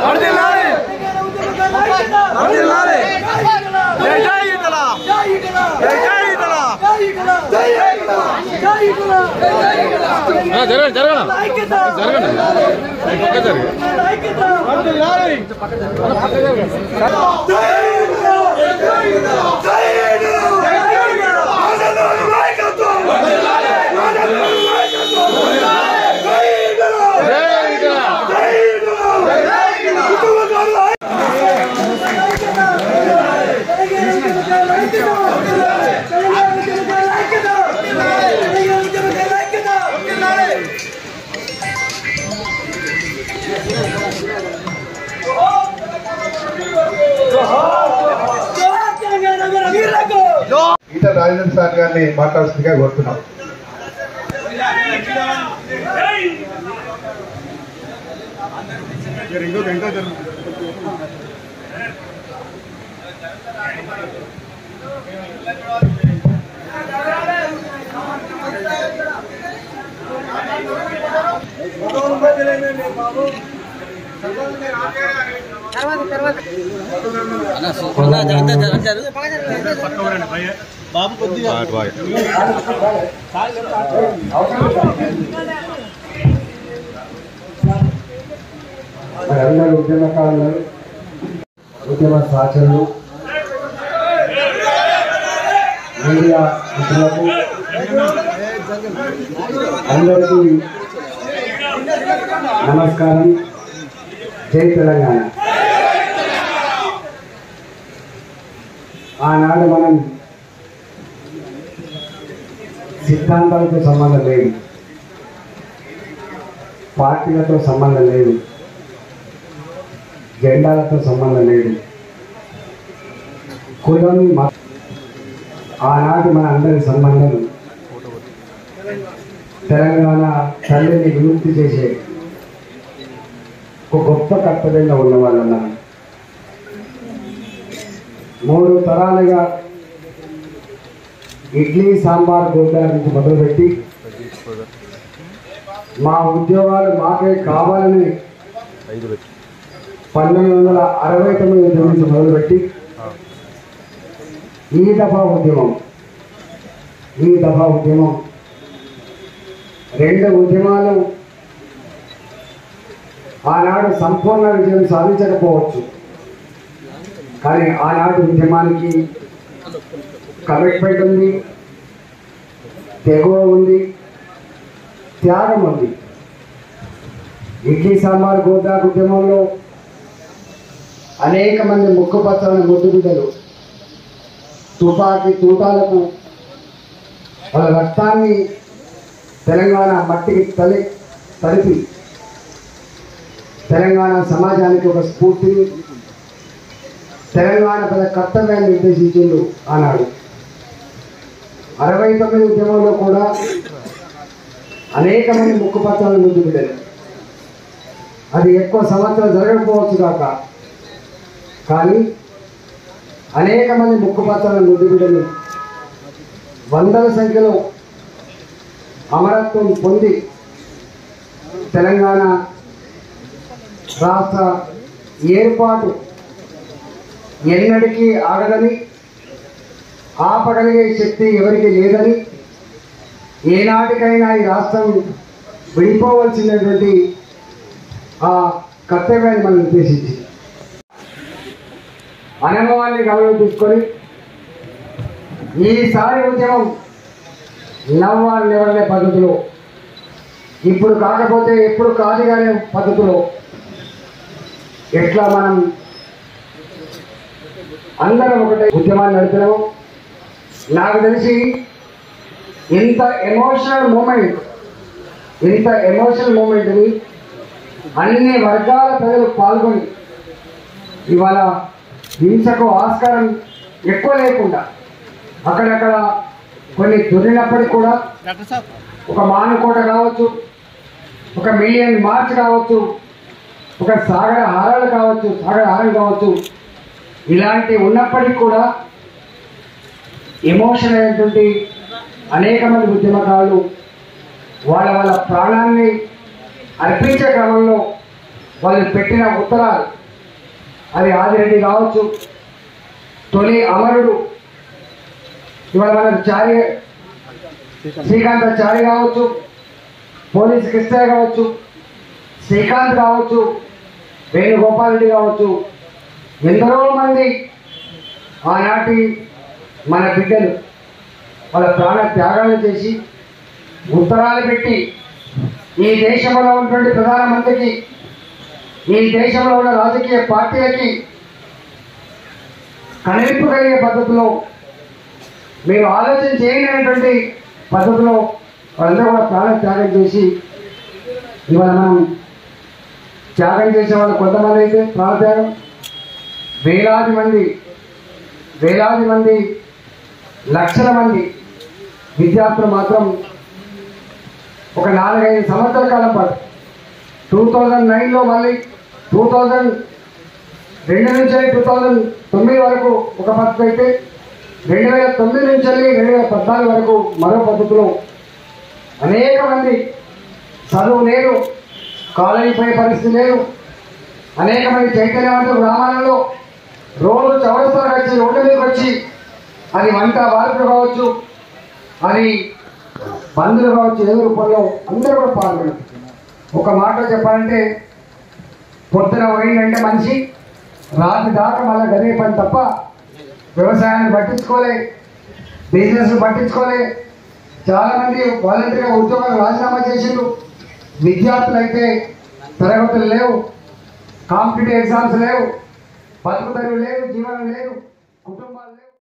వర్ధిల్లాలి వర్ధిల్లాలి జై జై ఇటల జై జై ఇటల జరగండి జరగండి జరగండి పక్క జరగండి వర్ధిల్లాలి ఈట రాజేంద్ర సార్ గారిని మాట్లాడుతుందిగా కోరుతున్నాం అందరూ ఉద్యమకారులు ఉద్యమ సహచరులు మీడియా మిత్రులకు అందరికీ నమస్కారం జై తెలంగాణ ఆనాడు మనం సిద్ధాంతాలతో సంబంధం లేదు పార్టీలతో సంబంధం లేదు జెండాలతో సంబంధం లేదు కులం మత ఆనాటి మన అందరి సంబంధం తెలంగాణ తల్లిని విముక్తి చేసే ఒక గొప్ప కర్తవ్యంగా ఉన్న వాళ్ళు మనం మూడు తరాలుగా ఇడ్లీ సాంబార్ గోడ్డా నుంచి మొదలుపెట్టి మా ఉద్యోగాలు మాకే కావాలని పంతొమ్మిది వందల అరవై తొమ్మిది నుంచి మొదలుపెట్టి ఈ దఫా ఉద్యమం ఈ దఫా ఉద్యమం రెండు ఉద్యమాలు ఆనాడు సంపూర్ణ విజయం సాధించకపోవచ్చు కానీ ఆనాటి ఉద్యమానికి కమిట్మెంట్ ఉంది తెగువ ఉంది త్యాగం ఉంది ఇడ్లీ సాంబార్ గోదా ఉద్యమంలో అనేక మంది ముక్కుపచ్చని ముద్దు బిడ్డలు తుపాకీ తూటాలకు వాళ్ళ రక్తాన్ని తెలంగాణ మట్టికి తలి తలిపి తెలంగాణ సమాజానికి ఒక స్ఫూర్తిని తెలంగాణ పద కర్తవ్యాన్ని నిర్దేశించిండు ఆనాడు అరవై తొమ్మిది ఉద్యమంలో కూడా అనేక మంది ముక్కుపత్రాలు ముందు బిడ్డలు అది ఎక్కువ సంవత్సరాలు జరగకపోవచ్చు కాక కానీ అనేక మంది ముక్కుపత్రాల ముందు బిడ్డలు వందల సంఖ్యలో అమరత్వం పొంది తెలంగాణ రాష్ట్ర ఏర్పాటు ఎన్నటికీ ఆగదని ఆపగలిగే శక్తి ఎవరికి లేదని ఏనాటికైనా ఈ రాష్ట్రం విడిపోవలసినటువంటి ఆ కర్తవ్యాన్ని మనం ఉద్దేశించి అనుభవాన్ని గమనం తీసుకొని ఈసారి ఉద్యమం నవ్వాలి నివరణ పద్ధతిలో ఇప్పుడు కాకపోతే ఎప్పుడు కాదు కానీ పద్ధతిలో ఎట్లా మనం అందరం ఒకటే ఉద్యమాన్ని నడిపినాము నాకు తెలిసి ఇంత ఎమోషనల్ మూమెంట్ ఇంత ఎమోషనల్ మూమెంట్ని అన్ని వర్గాల ప్రజలు పాల్గొని ఇవాళ హింసకు ఆస్కారం ఎక్కువ లేకుండా అక్కడక్కడ కొన్ని దొరికినప్పటికీ కూడా ఒక మానుకోట కావచ్చు ఒక మిలియన్ మార్చ్ కావచ్చు ఒక సాగర హారాలు కావచ్చు సాగర హారం కావచ్చు ఇలాంటి ఉన్నప్పటికీ కూడా ఎమోషన్ అయినటువంటి అనేక మంది ఉద్యమకారులు వాళ్ళ వాళ్ళ ప్రాణాన్ని అర్పించే క్రమంలో వాళ్ళు పెట్టిన ఉత్తరాలు అది ఆదిరెడ్డి కావచ్చు తొలి అమరుడు ఇవాళ మన చారి శ్రీకాంత్ చారి కావచ్చు పోలీస్ కృష్ణ కావచ్చు శ్రీకాంత్ కావచ్చు వేణుగోపాల్ రెడ్డి కావచ్చు ఎందరో మంది ఆనాటి మన బిడ్డలు వాళ్ళ ప్రాణ త్యాగాలు చేసి ఉత్తరాలు పెట్టి ఈ దేశంలో ఉన్నటువంటి ప్రధానమంత్రికి ఈ దేశంలో ఉన్న రాజకీయ పార్టీలకి కనిపింపు కలిగే పద్ధతిలో మీరు ఆలోచన చేయలేనటువంటి పద్ధతిలో వాళ్ళందరూ కూడా ప్రాణ త్యాగం చేసి ఇవాళ మనం త్యాగం చేసే వాళ్ళు కొంతమంది అయితే ప్రాణత్యాగం వేలాది మంది వేలాది మంది లక్షల మంది విద్యార్థులు మాత్రం ఒక నాలుగైదు సంవత్సరాల కాలం పాటు టూ థౌజండ్ నైన్లో మళ్ళీ టూ థౌజండ్ రెండు నుంచి టూ థౌజండ్ తొమ్మిది వరకు ఒక పద్ధతి అయితే రెండు వేల తొమ్మిది నుంచి రెండు వేల పద్నాలుగు వరకు మరో పద్ధతిలో అనేక మంది చదువు లేదు కాలేజీ పోయే పరిస్థితి లేదు అనేక మంది చైతన్యవంతులు గ్రామాలలో రోజు చౌరస్తాలకు వచ్చి రోడ్ల మీదకి వచ్చి అది వంట వార్పులు కావచ్చు అది బంధువులు కావచ్చు ఏదో రూపంలో అందరూ కూడా పాల్గొన్నారు ఒక మాట చెప్పాలంటే పొద్దున పోయిందంటే మనిషి రాత్రి దాకా మళ్ళీ గదే పని తప్ప వ్యవసాయాన్ని పట్టించుకోలే బిజినెస్ పట్టించుకోలే చాలా మంది వాలంటీర్గా ఉద్యోగాలు రాజీనామా చేసిండ్రు విద్యార్థులు అయితే తరగతులు లేవు కాంపిటేటివ్ ఎగ్జామ్స్ లేవు బతుకు తెరువు లేదు జీవనం లేదు కుటుంబాలు లేవు